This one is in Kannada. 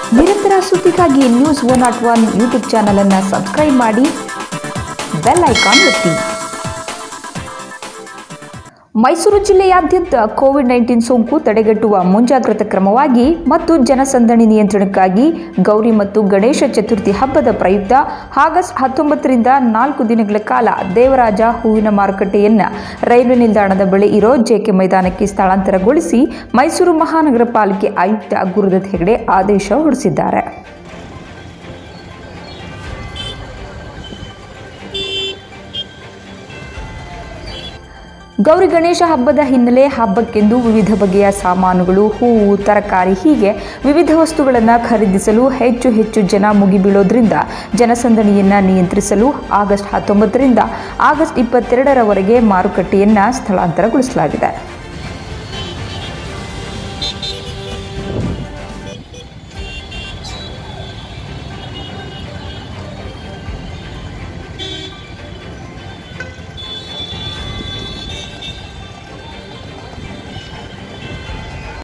ನಿರಂತರ ಸುದ್ದಿಗಾಗಿ news one not one YouTube ಚಾನಲನ್ನು ಸಬ್ಸ್ಕ್ರೈಬ್ ಮಾಡಿ ಬೆಲ್ ಐಕಾನ್ ಒತ್ತಿ ಮೈಸೂರು ಜಿಲ್ಲೆಯಾದ್ಯಂತ ಕೋವಿಡ್ ನೈನ್ಟೀನ್ ಸೋಂಕು ತಡೆಗಟ್ಟುವ ಮುಂಜಾಗ್ರತಾ ಕ್ರಮವಾಗಿ ಮತ್ತು ಜನಸಂದಣಿ ನಿಯಂತ್ರಣಕ್ಕಾಗಿ ಗೌರಿ ಮತ್ತು ಗಣೇಶ ಚತುರ್ಥಿ ಹಬ್ಬದ ಪ್ರಯುಕ್ತ ಆಗಸ್ಟ್ ಹತ್ತೊಂಬತ್ತರಿಂದ ನಾಲ್ಕು ದಿನಗಳ ಕಾಲ ದೇವರಾಜ ಹೂವಿನ ಮಾರುಕಟ್ಟೆಯನ್ನು ರೈಲ್ವೆ ನಿಲ್ದಾಣದ ಬಳಿ ಇರೋ ಜೆಕೆ ಮೈದಾನಕ್ಕೆ ಸ್ಥಳಾಂತರಗೊಳಿಸಿ ಮೈಸೂರು ಮಹಾನಗರ ಪಾಲಿಕೆ ಆಯುಕ್ತ ಗುರುದತ್ ಹೆಗಡೆ ಆದೇಶ ಹೊರಡಿಸಿದ್ದಾರೆ ಗೌರಿ ಗಣೇಶ ಹಬ್ಬದ ಹಿನ್ನೆಲೆ ಹಬ್ಬಕ್ಕೆಂದು ವಿವಿಧ ಬಗೆಯ ಸಾಮಾನುಗಳು ಹೂವು ತರಕಾರಿ ಹೀಗೆ ವಿವಿಧ ವಸ್ತುಗಳನ್ನು ಖರೀದಿಸಲು ಹೆಚ್ಚು ಹೆಚ್ಚು ಜನ ಮುಗಿಬೀಳೋದ್ರಿಂದ ಜನಸಂದಣಿಯನ್ನು ನಿಯಂತ್ರಿಸಲು ಆಗಸ್ಟ್ ಹತ್ತೊಂಬತ್ತರಿಂದ ಆಗಸ್ಟ್ ಇಪ್ಪತ್ತೆರಡರವರೆಗೆ ಮಾರುಕಟ್ಟೆಯನ್ನು ಸ್ಥಳಾಂತರಗೊಳಿಸಲಾಗಿದೆ